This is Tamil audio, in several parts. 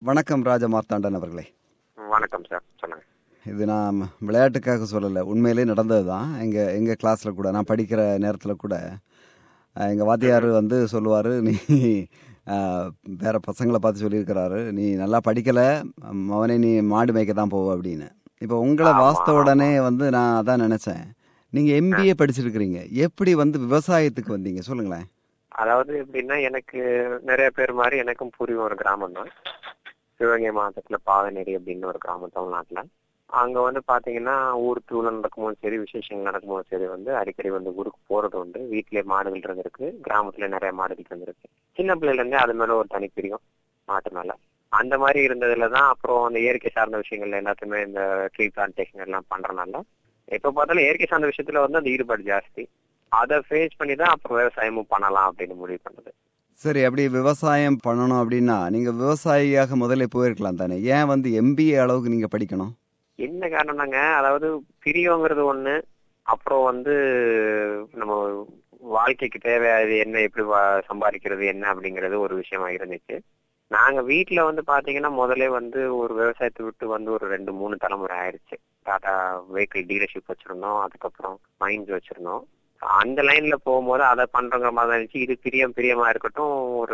வணக்கம் ராஜ மார்த்தாண்டன் அவர்களே வணக்கம் சார் சொல்லுங்க இது நான் விளையாட்டுக்காக சொல்லலை உண்மையிலே நடந்தது தான் எங்கள் எங்கள் கிளாஸில் கூட நான் படிக்கிற நேரத்தில் கூட எங்கள் வாத்தியார் வந்து சொல்லுவார் நீ அஹ், வேற பசங்களை பார்த்து சொல்லியிருக்கிறாரு நீ நல்லா படிக்கலை மவனே நீ மாடு மேய்க்க தான் போவ அப்படின்னு இப்போ உங்களை ஆமா, வாஸ்த உடனே வந்து நான் அதான் நினச்சேன் நீங்கள் எம்பிஏ படிச்சிருக்கிறீங்க எப்படி வந்து விவசாயத்துக்கு வந்தீங்க சொல்லுங்களேன் அதாவது எப்படின்னா எனக்கு நிறைய பேர் மாதிரி எனக்கும் பூர்வீகம் ஒரு கிராமம் தான் சிவகங்கை மாவட்டத்துல பாதநேரி அப்படின்னு ஒரு கிராமம் தமிழ்நாட்டுல அங்க வந்து பாத்தீங்கன்னா ஊர் திருவிழா நடக்கும்போது சரி விசேஷங்கள் நடக்கும்போது சரி வந்து அடிக்கடி வந்து ஊருக்கு போறது உண்டு வீட்டிலே மாடுகள் இருந்திருக்கு கிராமத்துல நிறைய மாடுகள் இருந்திருக்கு சின்ன பிள்ளைல இருந்தே அது மேல ஒரு தனி பிரியம் மாட்டு மேல அந்த மாதிரி இருந்ததுல தான் அப்புறம் அந்த இயற்கை சார்ந்த விஷயங்கள் எல்லாத்தையுமே இந்த ட்ரீ பிளான்டேஷன் எல்லாம் பண்றதுனால எப்ப பார்த்தாலும் இயற்கை சார்ந்த விஷயத்துல வந்து அந்த ஈடுபாடு ஜாஸ்தி அதை ஃபேஸ் பண்ணி தான் அப்புறம் விவசாயமும் பண்ணலாம் அப்படின்னு முடிவு பண்ணது சரி அப்படி விவசாயம் பண்ணணும் அப்படின்னா நீங்கள் விவசாயியாக முதல்ல போயிருக்கலாம் தானே ஏன் வந்து எம்பிஏ அளவுக்கு நீங்கள் படிக்கணும் என்ன காரணம்னாங்க அதாவது பிரியங்கிறது ஒண்ணு அப்புறம் வந்து நம்ம வாழ்க்கைக்கு தேவையானது என்ன எப்படி வா- சம்பாதிக்கிறது என்ன அப்படிங்கிறது ஒரு விஷயமா இருந்துச்சு நாங்க வீட்ல வந்து பாத்தீங்கன்னா முதல்ல வந்து ஒரு விவசாயத்தை விட்டு வந்து ஒரு ரெண்டு மூணு தலைமுறை ஆயிடுச்சு டாடா வெஹிக்கிள் டீலர்ஷிப் வச்சிருந்தோம் அதுக்கப்புறம் மைன்ஸ் வச்சிருந்தோம் அந்த லைன்ல போகும்போது அதை பண்றங்கிற மாதிரி தான் இருந்துச்சு இது பிரியம் பிரியமா இருக்கட்டும் ஒரு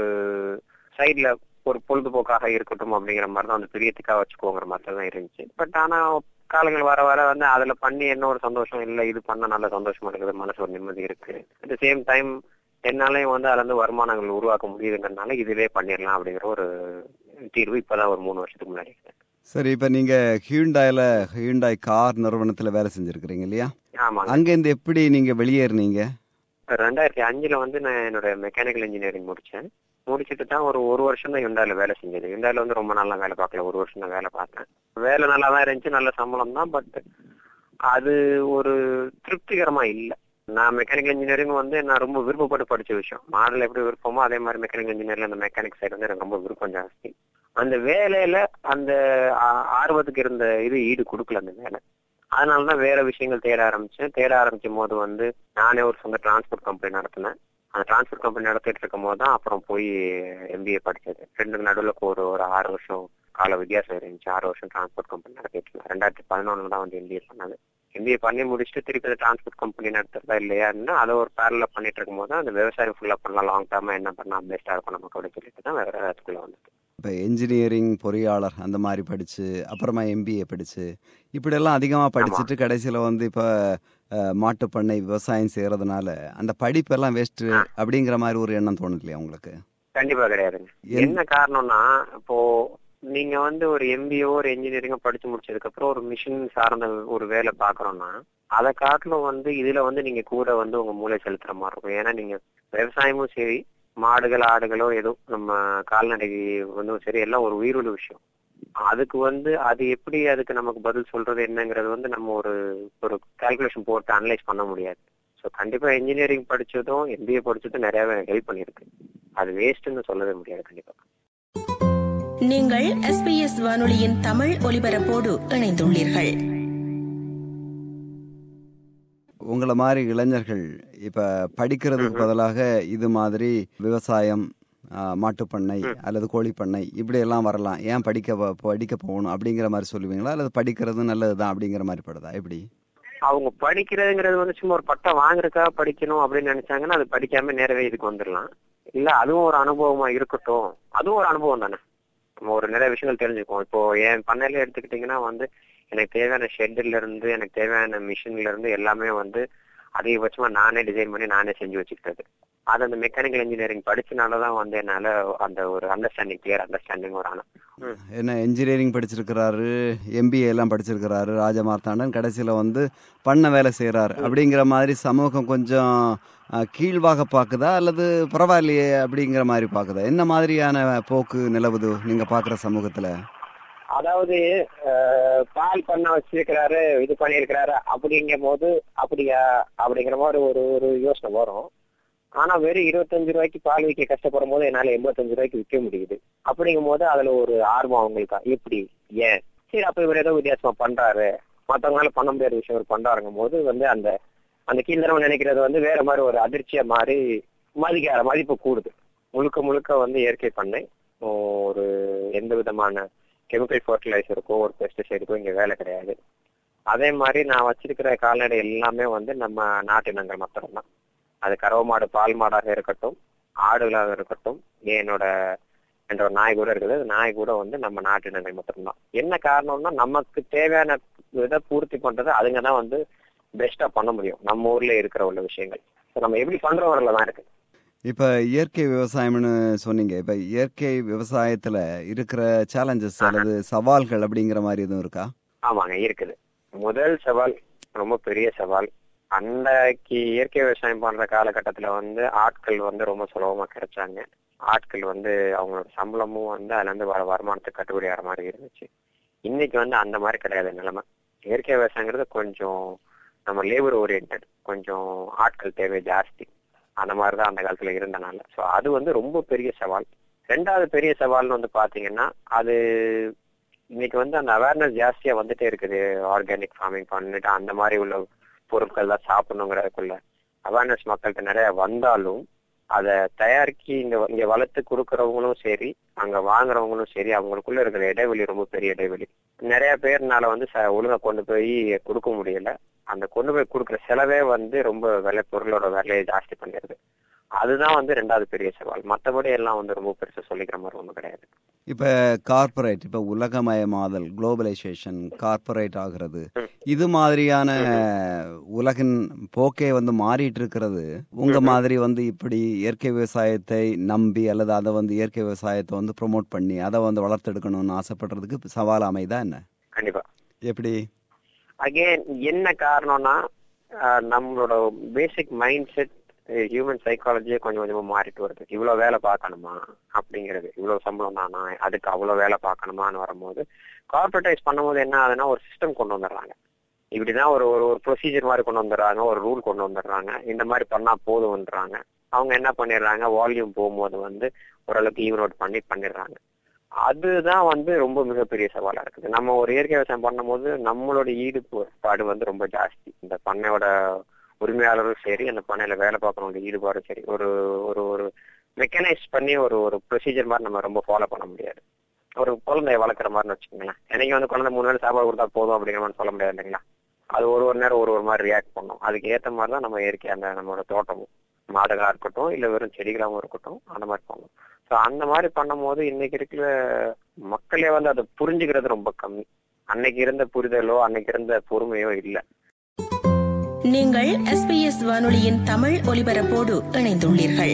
சைட்ல ஒரு பொழுதுபோக்காக இருக்கட்டும் அப்படிங்கிற மாதிரி தான் அந்த பிரியத்துக்காக வச்சுக்கோங்கிற மாதிரி தான் இருந்துச்சு பட் ஆனா காலங்கள் வர வர வந்து அதுல பண்ணி என்ன ஒரு சந்தோஷம் இல்ல இது பண்ண நல்ல சந்தோஷமா இருக்குது மனசு ஒரு நிம்மதி இருக்கு அட் த சேம் டைம் என்னாலையும் வந்து அதுல இருந்து வருமானங்கள் உருவாக்க முடியுதுங்கிறதுனால இதுவே பண்ணிடலாம் அப்படிங்கிற ஒரு தீர்வு இப்பதான் ஒரு மூணு வருஷத்துக்கு முன்னாடி இருக்கு. சரி இப்போ நீங்கள் ஹியூண்டாயில் ஹியூண்டாய் கார் நிறுவனத்தில் வேலை செஞ்சுருக்கிறீங்க இல்லையா ஆமாங்க அங்கேருந்து எப்படி நீங்கள் வெளியேறினீங்க ரெண்டாயிரத்தி அஞ்சுல வந்து நான் என்னோட மெக்கானிக்கல் இன்ஜினியரிங் முடிச்சேன் முடிச்சுட்டு தான் ஒரு ஒரு வருஷம் தான் யுண்டால வேலை செஞ்சது யுண்டால வந்து ரொம்ப நல்லா வேலை பார்க்கல ஒரு வருஷம் தான் வேலை பார்த்தேன் வேலை நல்லா தான் இருந்துச்சு நல்ல சம்பளம் தான் பட் அது ஒரு திருப்திகரமா இல்ல நான் மெக்கானிக்கல் இன்ஜினியரிங் வந்து நான் ரொம்ப விருப்பப்பட்டு படிச்ச விஷயம் மாடல் எப்படி விருப்பமோ அதே மாதிரி மெக்கானிக்கல் இன்ஜினியர்ல அந்த மெக்கானிக் சைடு வந்து எனக்கு ரொம்ப விருப்பம் ஜாஸ்தி அந்த வேலையில அந்த ஆ- ஆர்வத்துக்கு இருந்த இது ஈடு கொடுக்கல அந்த வேலை அதனாலதான் வேற விஷயங்கள் தேட ஆரம்பிச்சேன் தேட ஆரம்பிக்கும் போது வந்து நானே ஒரு சொந்த டிரான்ஸ்போர்ட் கம்பெனி நடத்தினேன் அந்த டிரான்ஸ்போர்ட் கம்பெனி நடத்திட்டு இருக்கும் போது தான் அப்புறம் போய் எம்பிஏ படிச்சது ரெண்டுக்கு நடுவுல ஒரு ஒரு ஆறு வருஷம் கால வித்தியாசம் இருந்துச்சு ஆறு வருஷம் டிரான்ஸ்போர்ட் கம்பெனி நடத்திட்டு இருந்தேன் ரெண்டாயிரத்தி பதினொன்னுல தான் வந்து எம்பிஏ பண்ணது எம்பிஏ பண்ணி முடிச்சுட்டு திருப்பி அந்த டிரான்ஸ்போர்ட் கம்பெனி நடத்துறதா இல்லையான்னு அதை ஒரு பேரல பண்ணிட்டு இருக்கும்போது அந்த விவசாயம் ஃபுல்லா பண்ணலாம் லாங் டேர்மா என்ன பண்ணா பெஸ்டா இருக்கும் நமக்கு அப்படின்னு சொல்லிட்டு தான் வேற அதுக்குள்ள வந்தது இப்போ என்ஜினியரிங் பொறியாளர் அந்த மாதிரி படித்து அப்புறமா எம்பிஏ படித்து இப்படியெல்லாம் அதிகமாக படிச்சுட்டு கடைசியில் வந்து இப்போ மாட்டுப் பண்ணை விவசாயம் செய்கிறதுனால அந்த படிப்பெல்லாம் வேஸ்ட்டு அப்படிங்கிற மாதிரி ஒரு எண்ணம் தோணுது இல்லையா உங்களுக்கு கண்டிப்பா கிடையாதுங்க என்- என்ன காரணம்னா இப்போ நீங்க வந்து ஒரு எம்பிஓ ஒரு இன்ஜினியரிங் படிச்சு முடிச்சதுக்கு அப்புறம் ஒரு மிஷின் சார்ந்த ஒரு வேலை பாக்குறோம்னா அதை காட்டிலும் வந்து இதுல வந்து நீங்க கூட வந்து உங்க மூளை செலுத்துற மாதிரி இருக்கும் ஏன்னா நீங்க விவசாயமும் சரி மாடுகள் ஆடுகளோ ஏதோ நம்ம கால்நடை வந்து சரி எல்லாம் ஒரு உயிருள்ள விஷயம் அதுக்கு வந்து அது எப்படி அதுக்கு நமக்கு பதில் சொல்றது என்னங்கிறது வந்து நம்ம ஒரு ஒரு கால்குலேஷன் போட்டு அனலைஸ் பண்ண முடியாது ஸோ கண்டிப்பா இன்ஜினியரிங் படிச்சதும் எம்பிஏ படிச்சதும் நிறையவே ஹெல்ப் பண்ணிருக்கு அது வேஸ்ட்னு சொல்லவே முடியாது கண்டிப்பா நீங்கள் எஸ்பிஎஸ் வானொலியின் தமிழ் ஒலிபரப்போடு இணைந்துள்ளீர்கள் உங்களை மாதிரி இளைஞர்கள் இப்போ படிக்கிறதுக்கு பதிலாக இது மாதிரி விவசாயம் ஆ, மாட்டுப்பண்ணை அல்லது கோழிப்பண்ணை இப்படி எல்லாம் வரலாம் ஏன் படிக்க போ- படிக்க போகணும் அப்படிங்கிற மாதிரி சொல்லுவீங்களா அல்லது படிக்கிறது நல்லதுதான் அப்படிங்கிற மாதிரி படுதா எப்படி அவங்க படிக்கிறதுங்கிறது வந்து சும்மா ஒரு பட்டம் வாங்குறதுக்காக படிக்கணும் அப்படின்னு நினைச்சாங்கன்னா அது படிக்காம நேரவே இதுக்கு வந்துடலாம் இல்ல அதுவும் ஒரு அனுபவமா இருக்கட்டும் அதுவும் ஒரு அனுபவம் தானே நம்ம ஒரு நிறைய விஷயங்கள் தெரிஞ்சுக்குவோம் இப்போ என் பண்ணையில எடுத்துக்கிட்டீங்கன்னா வந்து எனக்கு தேவையான ஷெட்ல இருந்து எனக்கு தேவையான மிஷின்ல இருந்து எல்லாமே வந்து அதிகபட்சமா நானே டிசைன் பண்ணி நானே செஞ்சு வச்சுக்கிட்டது அது அந்த மெக்கானிக்கல் இன்ஜினியரிங் படிச்சனாலதான் வந்து என்னால அந்த ஒரு அண்டர்ஸ்டாண்டிங் கிளியர் அண்டர்ஸ்டாண்டிங் ஒரு ஆனா ம். என்ன இன்ஜினியரிங் படிச்சிருக்கிறாரு எம்பிஏ எல்லாம் படிச்சிருக்கிறாரு ராஜமார்த்தாண்டன் கடைசியில் வந்து பண்ண வேலை செய்கிறாரு அப்படிங்கிற மாதிரி சமூகம் கொஞ்சம் ஆ, கீழ்வாக பார்க்குதா அல்லது பரவாயில்லையே அப்படிங்கிற மாதிரி பார்க்குதா என்ன மாதிரியான போக்கு நிலவுது நீங்கள் பார்க்குற சமூகத்தில் அதாவது அஹ், பால் பண்ண வச்சிருக்கிறாரு இது பண்ணிருக்கிறாரு அப்படிங்கும் போது அப்படியா அப்படிங்கிற மாதிரி ஒரு ஒரு யோசனை வரும் ஆனா வெறும் இருபத்தஞ்சு ரூபாய்க்கு பால் விற்க கஷ்டப்படும் போது என்னால எண்பத்தஞ்சு ரூபாய்க்கு விற்க முடியுது அப்படிங்கும் போது அதுல ஒரு ஆர்வம் அவங்களுக்கு எப்படி ஏன் சரி அப்ப இவர் ஏதோ வித்தியாசமா பண்றாரு மத்தவங்களால பண்ண முடியாத விஷயம் இவர் பண்றாருங்கும் போது வந்து அந்த அந்த கீழ்தரவன் நினைக்கிறது வந்து வேற மாதிரி ஒரு அதிர்ச்சியா மாறி மதிக்க மதிப்பு கூடுது முழுக்க முழுக்க வந்து இயற்கை பண்ணை ஒரு எந்த விதமான கெமிக்கல் ஃபர்டிலைசருக்கோ ஒரு பெஸ்டிசைடுக்கோ இங்க வேலை கிடையாது அதே மாதிரி நான் வச்சிருக்கிற கால்நடை எல்லாமே வந்து நம்ம நாட்டினங்கள் மாத்திரம்தான் அது கறவை மாடு பால் மாடாக இருக்கட்டும் ஆடுகளாக இருக்கட்டும் என்னோட என்ற ஒரு நாய் கூட இருக்குது அது நாய் கூட வந்து நம்ம நாட்டினங்கள் மட்டும்தான் என்ன காரணம்னா நமக்கு தேவையான இதை பூர்த்தி பண்றது அதுங்க தான் வந்து பெஸ்டா பண்ண முடியும் நம்ம ஊர்ல இருக்கிற உள்ள விஷயங்கள் So நம்ம எப்படி பண்றவரில் தான் இருக்கு இப்ப இயற்கை விவசாயம்னு சொன்னீங்க இப்ப இயற்கை விவசாயத்துல இருக்கிற சேலஞ்சஸ் அல்லது சவால்கள் அப்படிங்கிற மாதிரி எதுவும் இருக்கா ஆமாங்க இருக்குது முதல் சவால் ரொம்ப பெரிய சவால் அன்றைக்கு இயற்கை விவசாயம் பண்ற காலகட்டத்துல வந்து ஆட்கள் வந்து ரொம்ப சுலபமா கிடைச்சாங்க ஆட்கள் வந்து அவங்களோட சம்பளமும் வந்து அதுல இருந்து வர வருமானத்துக்கு கட்டுப்படி ஆகிற மாதிரி இருந்துச்சு இன்னைக்கு வந்து அந்த மாதிரி கிடையாது நிலைமை இயற்கை விவசாயங்கிறது கொஞ்சம் நம்ம லேபர் ஓரியன்ட் கொஞ்சம் ஆட்கள் தேவை ஜாஸ்தி அந்த மாதிரி தான் அந்த காலத்துல இருந்தனால ஸோ அது வந்து ரொம்ப பெரிய சவால் ரெண்டாவது பெரிய சவால்னு வந்து பாத்தீங்கன்னா அது இன்னைக்கு வந்து அந்த அவேர்னஸ் ஜாஸ்தியா வந்துட்டே இருக்குது ஆர்கானிக் ஃபார்மிங் பண்ணிட்டு அந்த மாதிரி உள்ள பொருட்கள் தான் சாப்பிடணுங்கிறதுக்குள்ள அவேர்னஸ் மக்கள்கிட்ட நிறைய வந்தாலும் அதை தயாரிக்கி இங்க இங்க வளர்த்து கொடுக்கறவங்களும் சரி அங்க வாங்குறவங்களும் சரி அவங்களுக்குள்ள இருக்கிற இடைவெளி ரொம்ப பெரிய இடைவெளி நிறைய பேர்னால வந்து ச- ஒழுங்கா கொண்டு போய் கொடுக்க முடியல அந்த கொண்டு போய் கொடுக்குற செலவே வந்து ரொம்ப விலை பொருளோட விலையை ஜாஸ்தி பண்ணிடுது அதுதான் வந்து ரெண்டாவது பெரிய சவால் மத்தபடி எல்லாம் வந்து ரொம்ப பெருசா சொல்லிக்கிற மாதிரி ஒண்ணும் கிடையாது இப்ப கார்ப்பரேட் இப்ப உலகமயமாதல் குளோபலைசேஷன் கார்ப்பரேட் ஆகிறது இது மாதிரியான உலகின் போக்கே வந்து மாறிட்டு இருக்கிறது உங்க மாதிரி வந்து இப்படி இயற்கை விவசாயத்தை நம்பி அல்லது அதை வந்து இயற்கை விவசாயத்தை வந்து ப்ரோமோட் பண்ணி அதை வந்து வளர்த்தெடுக்கணும்னு ஆசைப்படுறதுக்கு சவால் அமைதா என்ன கண்டிப்பா எப்படி அகைன் என்ன காரணம்னா ஆஹ் நம்மளோட பேசிக் மைண்ட் செட் ஹியூமன் சைக்காலஜியே கொஞ்சம் கொஞ்சமா மாறிட்டு வருது இவ்வளவு வேலை பார்க்கணுமா அப்படிங்கிறது இவ்வளவு சம்பளம் தானா அதுக்கு அவ்வளவு வேலை பார்க்கணுமான்னு வரும்போது கார்பரேட்டைஸ் பண்ணும்போது என்ன ஆகுதுன்னா ஒரு சிஸ்டம் கொண்டு வந்துடுறாங்க இப்படிதான் ஒரு ஒரு ஒரு ப்ரொசீஜர் மாதிரி கொண்டு வந்துடுறாங்க ஒரு ரூல் கொண்டு வந்துடுறாங்க இந்த மாதிரி பண்ணா போதும்ன்றாங்க அவங்க என்ன பண்ணிடுறாங்க வால்யூம் போகும்போது வந்து ஓரளவுக்கு ஈவன் அவுட் பண்ணி பண்ணிடுறாங்க அதுதான் வந்து ரொம்ப மிகப்பெரிய சவாலா இருக்குது நம்ம ஒரு இயற்கை விவசாயம் பண்ணும்போது நம்மளோட ஈடுபாடு வந்து ரொம்ப ஜாஸ்தி இந்த பண்ணையோட உரிமையாளரும் சரி அந்த பண்ணையில வேலை பார்க்கறவங்க ஈடுபாடும் சரி ஒரு ஒரு ஒரு மெக்கனைஸ் பண்ணி ஒரு ஒரு ப்ரொசீஜர் மாதிரி நம்ம ரொம்ப ஃபாலோ பண்ண முடியாது ஒரு குழந்தைய வளர்க்குற மாதிரின்னு வச்சுக்கோங்களேன் எனக்கு வந்து குழந்தை மூணு நேரம் சாப்பாடு கொடுத்தா போதும் அப்படிங்கிற மாதிரி சொல்ல முடியாது இல்லைங்களா அது ஒரு ஒரு நேரம் ஒரு ஒரு மாதிரி ரியாக்ட் பண்ணும் அதுக்கு ஏத்த மாதிரி தான் நம்ம இயற்கை அந்த நம்மளோட தோட்டமும் மாடுகளா இருக்கட்டும் இல்ல வெறும் செடிகளாகவும் இருக்கட்டும் அந்த மாதிரி பண்ணும் ஸோ அந்த மாதிரி பண்ணும்போது இன்னைக்கு இருக்கிற மக்களே வந்து அதை புரிஞ்சுக்கிறது ரொம்ப கம்மி அன்னைக்கு இருந்த புரிதலோ அன்னைக்கு இருந்த பொறுமையோ இல்லை நீங்கள் எஸ்பிஎஸ் வானொலியின் தமிழ் ஒலிபரப்போடு இணைந்துள்ளீர்கள்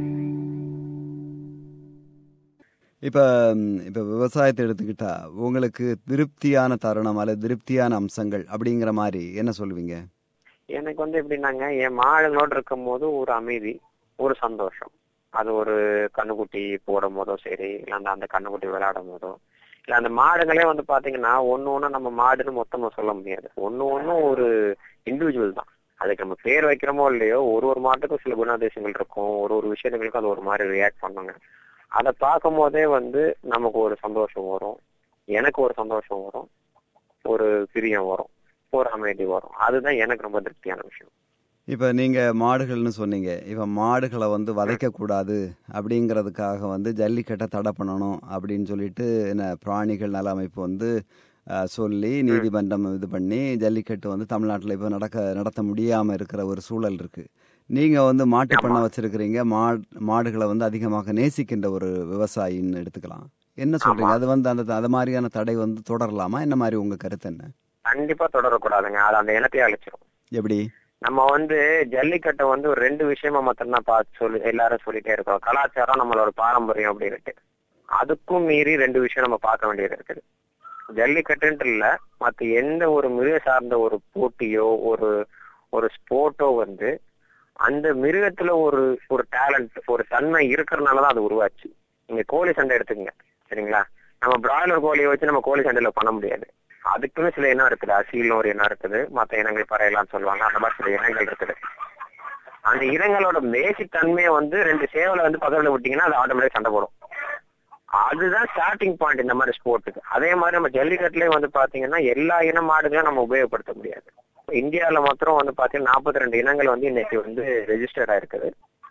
இப்ப ம், இப்ப விவசாயத்தை எடுத்துக்கிட்டா உங்களுக்கு திருப்தியான தருணம் அல்லது திருப்தியான அம்சங்கள் அப்படிங்கிற மாதிரி என்ன சொல்லுவீங்க எனக்கு வந்து எப்படின்னாங்க என் மாடுகளோட இருக்கும் போது ஒரு அமைதி ஒரு சந்தோஷம் அது ஒரு கண்ணுக்குட்டி போடும் போதோ சரி இல்ல அந்த அந்த கண்ணுக்குட்டி விளையாடும் போதோ இல்ல அந்த மாடுகளே வந்து பாத்தீங்கன்னா ஒண்ணு ஒண்ணு நம்ம மாடுன்னு மொத்தமா சொல்ல முடியாது ஒண்ணு ஒண்ணும் ஒரு இண்டிவிஜுவல் தான் அதுக்கு நம்ம பேர் வைக்கிறோமோ இல்லையோ ஒரு ஒரு மாட்டுக்கும் சில குணாதிசயங்கள் இருக்கும் ஒரு ஒரு விஷயங்களுக்கும் அது ஒரு மாதிரி ரியாக்ட் பண்ணுங்க அதை பார்க்கும் போதே வந்து நமக்கு ஒரு சந்தோஷம் வரும் எனக்கு ஒரு சந்தோஷம் வரும் ஒரு பிரியம் வரும் ஒரு அமைதி வரும் அதுதான் எனக்கு ரொம்ப திருப்தியான விஷயம் இப்ப நீங்க மாடுகள்னு சொன்னீங்க இப்ப மாடுகளை வந்து வதைக்க கூடாது அப்படிங்கிறதுக்காக வந்து ஜல்லிக்கட்டை தடை பண்ணணும் அப்படின்னு சொல்லிட்டு என்ன பிராணிகள் நல அமைப்பு வந்து அஹ், சொல்லி நீதிமன்றம் இது பண்ணி ஜல்லிக்கட்டு வந்து தமிழ்நாட்டில் இப்போ நடக்க நடத்த முடியாம இருக்கிற ஒரு சூழல் இருக்கு நீங்க வந்து மாட்டு பண்ணை வச்சிருக்கிறீங்க மாடு மாடுகளை வந்து அதிகமாக நேசிக்கின்ற ஒரு விவசாயின்னு எடுத்துக்கலாம் என்ன சொல்றீங்க அது வந்து அந்த அது மாதிரியான தடை வந்து தொடரலாமா என்ன மாதிரி உங்க கருத்து என்ன கண்டிப்பா தொடரக்கூடாதுங்க அது அந்த இனத்தையே அழிச்சிரும் எப்படி நம்ம வந்து ஜல்லிக்கட்டை வந்து ஒரு ரெண்டு விஷயமா மட்டும்தான் பார்த்து சொல்லி எல்லாரும் சொல்லிட்டே இருக்கோம் கலாச்சாரம் நம்மளோட பாரம்பரியம் அப்படின்னுட்டு அதுக்கும் மீறி ரெண்டு விஷயம் நம்ம பார்க்க வேண்டியது இருக்குது ஜல்லிக்கட்டுன்ட்டு இல்ல மத்த எந்த ஒரு மிருக சார்ந்த ஒரு போட்டியோ ஒரு ஒரு ஸ்போர்ட்டோ வந்து அந்த மிருகத்துல ஒரு ஒரு டேலண்ட் ஒரு தன்மை இருக்கிறதுனாலதான் அது உருவாச்சு நீங்க கோழி சண்டை எடுத்துக்கங்க சரிங்களா நம்ம பிராய்லர் கோழியை வச்சு நம்ம கோழி சண்டையில பண்ண முடியாது அதுக்குன்னு சில இனம் இருக்குது அசீல்னு ஒரு இனம் இருக்குது மத்த இனங்கள் பறையலாம்னு சொல்லுவாங்க அந்த மாதிரி சில இனங்கள் இருக்குது அந்த இனங்களோட பேசிக் தன்மையை வந்து ரெண்டு சேவலை வந்து பக்கத்துல விட்டீங்கன்னா அது ஆட்டோமேட்டிக் சண்டை போடும் அதுதான் ஸ்டார்டிங் பாயிண்ட் இந்த மாதிரி ஸ்போர்ட்டுக்கு அதே மாதிரி நம்ம ஜல்லிக்கட்டுலயும் வந்து பாத்தீங்கன்னா எல்லா இன மாடுகளையும் நம்ம உபயோகப்படுத்த முடியாது இந்தியாவுல மாத்திரம் வந்து பாத்தீங்கன்னா நாற்பத்தி ரெண்டு இனங்கள் வந்து இன்னைக்கு வந்து ரெஜிஸ்டர்ட் ஆயிருக்குது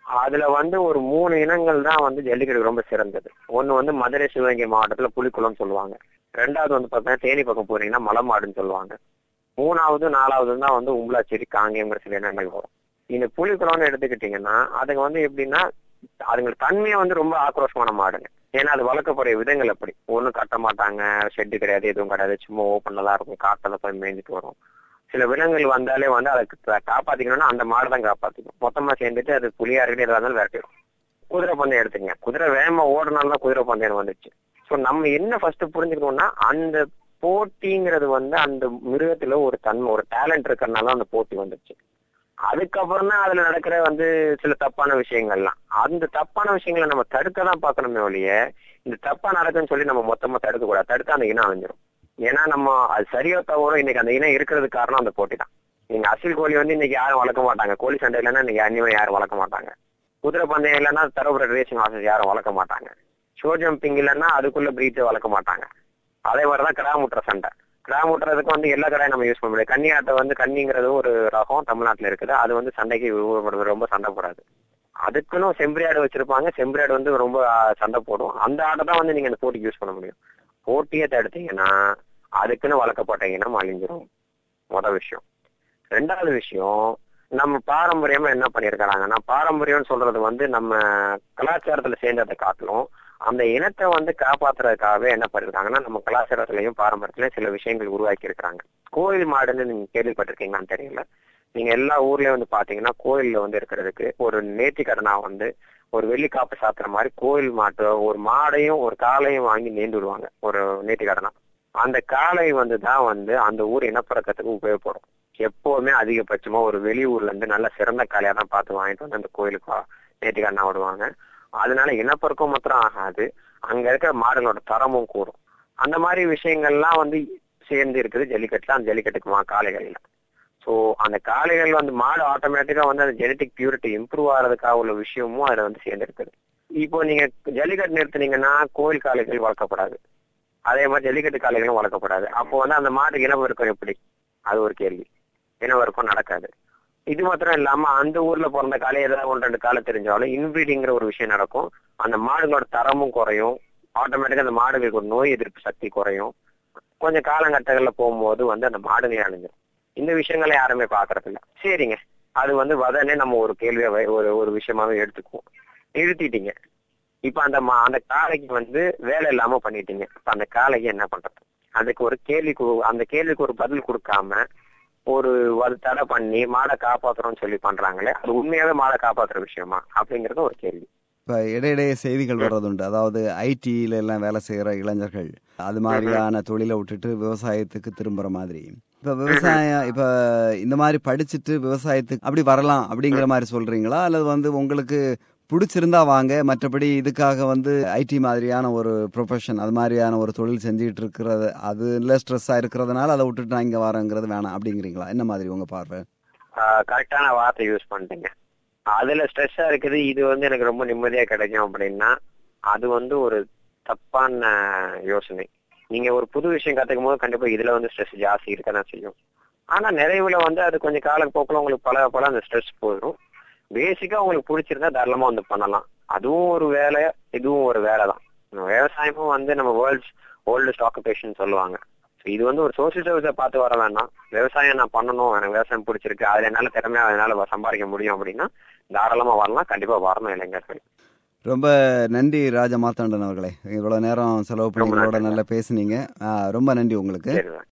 அதுல வந்து ஒரு மூணு இனங்கள் தான் வந்து ஜல்லிக்கட்டு ரொம்ப சிறந்தது ஒண்ணு வந்து மதுரை சிவகங்கை மாவட்டத்துல புலிக்குளம் சொல்லுவாங்க ரெண்டாவது வந்து பாத்தீங்கன்னா தேனி பக்கம் போறீங்கன்னா மலமாடுன்னு சொல்லுவாங்க மூணாவது நாலாவது தான் வந்து உம்பளாச்சேரி காங்கேயங்கிற சில இனங்கள் வரும் இந்த புலிக்குளம்னு எடுத்துக்கிட்டீங்கன்னா அதுங்க வந்து எப்படின்னா அதுங்களுக்கு தன்மையை வந்து ரொம்ப ஆக்ரோஷமான மாடுங்க ஏன்னா அது வளர்க்கக்கூடிய விதங்கள் அப்படி ஒண்ணும் கட்ட மாட்டாங்க ஷெட்டு கிடையாது எதுவும் கிடையாது சும்மா ஓப்பன்ல தான் இருக்கும் காட்டில் போய் மேய்ஞ்சிட்டு வரும் சில விலங்குகள் வந்தாலே வந்து அதை காப்பாத்திக்கணும்னா அந்த மாடு தான் காப்பாத்திக்கும் மொத்தமா சேர்ந்துட்டு அது புலியா இருக்கட்டும் எதா இருந்தாலும் விரட்டிடும் குதிரை பந்தயம் எடுத்துங்க குதிரை வேகமா ஓடுனால தான் குதிரை பந்தயம் வந்துச்சு ஸோ நம்ம என்ன ஃபர்ஸ்ட் புரிஞ்சுக்கணும்னா அந்த போட்டிங்கிறது வந்து அந்த மிருகத்துல ஒரு தன்மை ஒரு டேலண்ட் இருக்கிறதுனால அந்த போட்டி வந்துச்சு அதுக்கப்புறம் தான் அதுல நடக்கிற வந்து சில தப்பான விஷயங்கள்லாம் அந்த தப்பான விஷயங்களை நம்ம தடுக்க தான் பார்க்கணுமே ஒழிய இந்த தப்பா நடக்குன்னு சொல்லி நம்ம மொத்தமா தடுக்க கூடாது தடுத்தா அந்த இனம் அழிஞ்சிரும் ஏன்னா நம்ம அது சரியோ தவறோ இன்னைக்கு அந்த இனம் இருக்கிறதுக்கு காரணம் அந்த போட்டி தான் நீங்க அசில் கோழி வந்து இன்னைக்கு யாரும் வளர்க்க மாட்டாங்க கோழி சண்டை இல்லைன்னா இன்னைக்கு அந்நியம் யாரும் வளர்க்க மாட்டாங்க குதிரை பந்தயம் இல்லைன்னா தரப்புற ரேசிங் ஹார்சஸ் யாரும் வளர்க்க மாட்டாங்க ஷோ ஜம்பிங் இல்லைன்னா அதுக்குள்ள பிரீத்தை வளர்க்க மாட்டாங்க அதே மாதிரிதான் கிடா முட்டுற சண்டை கிடா முட்டுறதுக்கு வந்து எல்லா கடையும் நம்ம யூஸ் பண்ண முடியாது கன்னியாட்டை வந்து கன்னிங்கிறது ஒரு ரகம் தமிழ்நாட்டுல இருக்குது அது வந்து சண்டைக்கு உருவப்படுது, ரொம்ப சண்டை போடாது அதுக்குன்னு செம்பரியாடு வச்சிருப்பாங்க செம்பரியாடு வந்து ரொம்ப ஆ, சண்டை போடும் அந்த ஆட்டை தான் வந்து நீங்க அந்த போட்டிக்கு யூஸ் பண்ண முடியும் போட்டியை தடுத்தீங்கன்னா அதுக்குன்னு வளர்க்கப்பட்ட இனம் அழிஞ்சிரும் முத விஷயம் ரெண்டாவது விஷயம் நம்ம பாரம்பரியமா என்ன பண்ணிருக்கிறாங்கன்னா பாரம்பரியம்னு சொல்றது வந்து நம்ம கலாச்சாரத்துல சேர்ந்ததை காட்டிலும் அந்த இனத்தை வந்து காப்பாத்துறதுக்காகவே என்ன பண்ணிருக்காங்கன்னா நம்ம கலாச்சாரத்திலையும் பாரம்பரியத்திலயும் சில விஷயங்கள் உருவாக்கி இருக்காங்க கோயில் மாடுன்னு நீங்க கேள்விப்பட்டிருக்கீங்களான்னு தெரியல நீங்க எல்லா ஊர்லயும் வந்து பாத்தீங்கன்னா கோயில்ல வந்து இருக்கிறதுக்கு ஒரு நேர்த்திக்கடனா வந்து ஒரு வெள்ளி காப்பு சாத்துற மாதிரி கோயில் மாட்டு ஒரு மாடையும் ஒரு காளையும் வாங்கி நேர்ந்து விடுவாங்க ஒரு நேர்த்திக்கடனா அந்த காளை வந்து தான் வந்து அந்த ஊர் இனப்பழக்கத்துக்கு உபயோகப்படும் எப்பவுமே அதிகபட்சமா ஒரு வெளியூர்ல இருந்து நல்ல சிறந்த காளையா தான் பார்த்து வாங்கிட்டு வந்து அந்த கோயிலுக்கு நேர்த்திக்கடனா விடுவாங்க அதனால இனப்பெருக்கம் மாத்திரம் ஆகாது அங்க இருக்கிற மாடுகளோட தரமும் கூடும் அந்த மாதிரி விஷயங்கள்லாம் வந்து சேர்ந்து இருக்குது ஜல்லிக்கட்டுல அந்த ஜல்லிக்கட்டுக்கு மா காளைகள்ல ஸோ அந்த காளைகள் வந்து மாடு ஆட்டோமேட்டிக்கா வந்து அந்த ஜெனட்டிக் பியூரிட்டி இம்ப்ரூவ் ஆகிறதுக்காக உள்ள விஷயமும் அதுல வந்து சேர்ந்து இருக்குது இப்போ நீங்க ஜல்லிக்கட்டு நிறுத்துனீங்கன்னா கோயில் காளைகள் வளர்க்கப்படாது அதே மாதிரி ஜல்லிக்கட்டு காளைகளும் வளர்க்கப்படாது அப்போ வந்து அந்த மாடு இனவருக்கம் எப்படி அது ஒரு கேள்வி இனவருக்கம் நடக்காது இது மாத்திரம் இல்லாம அந்த ஊர்ல பிறந்த காலை ஏதாவது ஒன்று ரெண்டு காலை தெரிஞ்சாலும் இன்பிரீடிங்கிற ஒரு விஷயம் நடக்கும் அந்த மாடுகளோட தரமும் குறையும் ஆட்டோமேட்டிக்கா அந்த மாடுகளுக்கு ஒரு நோய் எதிர்ப்பு சக்தி குறையும் கொஞ்சம் காலங்கட்டங்கள்ல போகும்போது வந்து அந்த மாடுகளே அழிஞ்சிடும் இந்த விஷயங்களை யாருமே பாக்குறது இல்ல சரிங்க அது வந்து வதனே நம்ம ஒரு கேள்வியா வை- ஒரு ஒரு விஷயமாவே எடுத்துக்குவோம் நிறுத்திட்டீங்க இப்ப அந்த மா- அந்த காளைக்கு வந்து வேலை இல்லாம பண்ணிட்டீங்க இப்ப அந்த காளைக்கு என்ன பண்றது அதுக்கு ஒரு கேள்விக்கு அந்த கேள்விக்கு ஒரு பதில் கொடுக்காம ஒரு அது தடை பண்ணி மாடை காப்பாத்துறோம்னு சொல்லி பண்றாங்களே அது உண்மையாவே மாடை காப்பாத்துற விஷயமா அப்படிங்கறது ஒரு கேள்வி இப்போ இடையிடையே செய்திகள் வர்றதுண்டு அதாவது ஐடியில எல்லாம் வேலை செய்கிற இளைஞர்கள் அது மாதிரியான தொழிலை விட்டுட்டு விவசாயத்துக்கு திரும்புற மாதிரி இப்போ விவசாயம் இப்போ இந்த மாதிரி படிச்சுட்டு விவசாயத்துக்கு அப்படி வரலாம் அப்படிங்கிற மாதிரி சொல்றீங்களா அல்லது வந்து உங்களுக்கு பிடிச்சிருந்தா வாங்க மற்றபடி இதுக்காக வந்து ஐடி மாதிரியான ஒரு ப்ரொஃபஷன் அது மாதிரியான ஒரு தொழில் செஞ்சுட்டு இருக்கிறது அதுல ஸ்ட்ரெஸ்ஸாக இருக்கிறதுனால அதை விட்டுட்டு நான் இங்கே வரேங்கிறது வேணாம் அப்படிங்கிறீங்களா என்ன மாதிரி உங்க பார்வை கரெக்டான வார்த்தை யூஸ் பண்ணிட்டீங்க அதுல ஸ்ட்ரெஸ்ஸா இருக்குது இது வந்து எனக்கு ரொம்ப நிம்மதியா கிடைக்கும் அப்படின்னா அது வந்து ஒரு தப்பான யோசனை நீங்க ஒரு புது விஷயம் கத்துக்கும் போது கண்டிப்பா இதுல வந்து ஸ்ட்ரெஸ் ஜாஸ்தி இருக்க தான் செய்யும் ஆனா நிறைவுல வந்து அது கொஞ்சம் காலப்போக்கில் உங்களுக்கு பல பல அந்த ஸ்ட்ரெஸ் போயிடும் பேசிக்கா உங்களுக்கு பிடிச்சிருந்தா தாராளமா வந்து பண்ணலாம் அதுவும் ஒரு வேலை இதுவும் ஒரு வேலை தான் விவசாயமும் வந்து நம்ம வேர்ல்ட்ஸ் ஓல்டஸ்ட் ஆக்குபேஷன் சொல்லுவாங்க So இது வந்து ஒரு சோசியல் சர்வீஸை பார்த்து வர வேண்டாம் விவசாயம் நான் பண்ணணும் எனக்கு விவசாயம் பிடிச்சிருக்கு அதுல என்னால திறமையா அதனால சம்பாதிக்க முடியும் அப்படின்னா தாராளமா வரலாம் கண்டிப்பா வரணும் இளைஞர்கள் ரொம்ப நன்றி ராஜ மார்த்தாண்டன் அவர்களே இவ்வளவு நேரம் செலவு பண்ணி ரொம்ப எங்களோட நன்றி. நல்லா பேசுனீங்க ஆ, ரொம்ப நன்றி உங்களுக்கு சரி